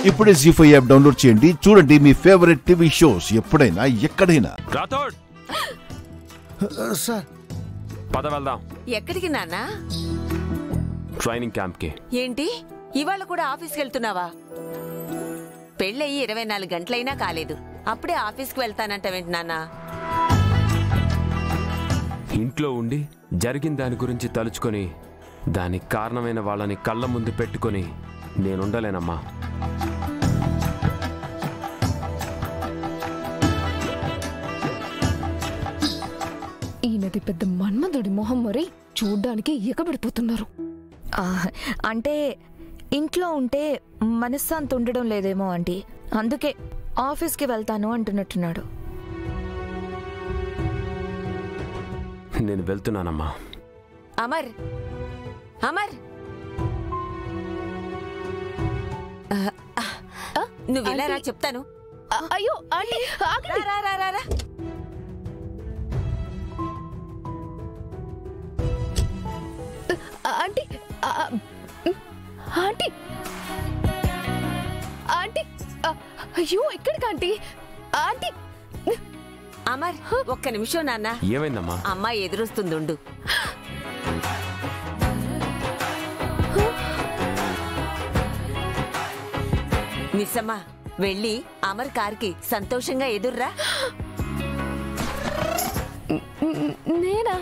ఇప్పుడే G five app download చేయండి చూడండి మీ ఫేవరెట్ టీవీ షోస్ ఎప్పుడైనా ఎక్కడైనా రాథోడ్ సార్ పద వెళ్దాం ఎక్కడికి నాన్నా ట్రైనింగ్ క్యాంప్కి ఏంటి ఇవాళ కూడా ఆఫీస్కి వెళ్తున్నావా పెళ్ళయి ఇరవై నాలుగు గంటలైనా కాలేదు అప్పుడే ఆఫీస్కి వెళ్తానంటావేంటి నాన్నా ఇంట్లో ఉండి జరిగిన దాని గురించి తలుచుకొని దానికి కారణమైన వాళ్ళని కళ్ళ ముందు పెట్టుకొని నేనుండలేనమ్మా ఈయనది పెద్ద మన్మధుడి మొహం మరి చూడ్డానికి ఎగబడిపోతున్నారు ఆ, అంటే ఇంట్లో ఉంటే మనశ్శాంతి ఉండడం లేదేమో ఆంటీ అందుకే ఆఫీస్కి వెళ్తాను అంటున్నట్టున్నాడు నేను వెళ్తున్నానమ్మా అమర్ అమర్ ఆ, ఆ, నువ్వు ఇలా రా చెప్తాను అ- అయ్యో ఆంటీ రా, ఆగండి. రా, రా, రా, రా. ఆంటీ ఆ, ఆ, ఆంటీ ఆంటీ ఆ, అయ్యో ఎక్కడికి ఆంటీ ఆంటీ అమర్ ఒక్క నిమిషం నాన్న ఏమైందమ్మా అమ్మాయి ఎదురొస్తుందుండు మిస్సమ్మ వెళ్ళి అమర్ కార్కి సంతోషంగా ఎదుర్రా నేనా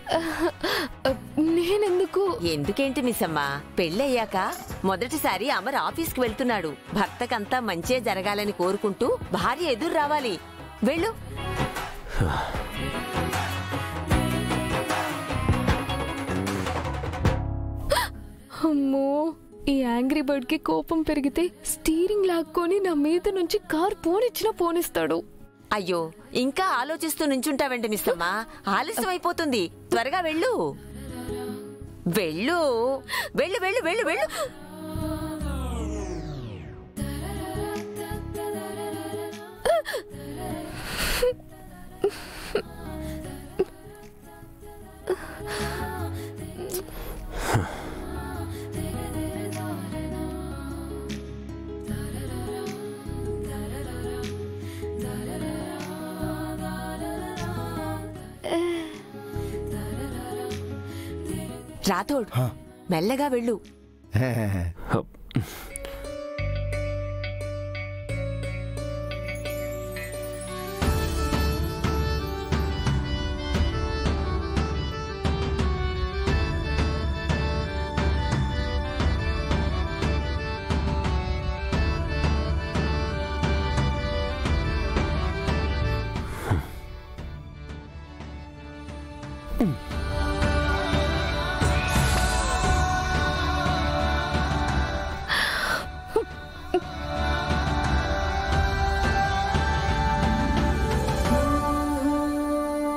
నేనెందుకు ఎందుకేంటి మిస్సమ్మ పెళ్ళయ్యాక మొదటిసారి అమర్ ఆఫీస్కి వెళ్తున్నాడు భర్తకంతా మంచే జరగాలని కోరుకుంటూ భార్య ఎదురు రావాలి వెళ్ళు అమ్మో ఈ యాంగ్రీ బర్డ్ కి కోపం పెరిగితే స్టీరింగ్ లాక్కొని నా మీద నుంచి కార్ పోనిచ్చినా పోనిస్తాడు అయ్యో ఇంకా ఆలోచిస్తూ నుంచుంటావండి మిస్సమ్మ ఆలస్యం అయిపోతుంది త్వరగా వెళ్ళు వెళ్ళు వెళ్ళు వెళ్ళు వెళ్ళు వెళ్ళు రాథోడ్ మెల్లగా వెళ్ళు హప్.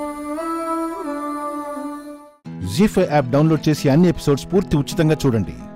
జీ ఫైవ్ యాప్ డౌన్లోడ్ చేసి అన్ని ఎపిసోడ్స్ పూర్తి ఉచితంగా చూడండి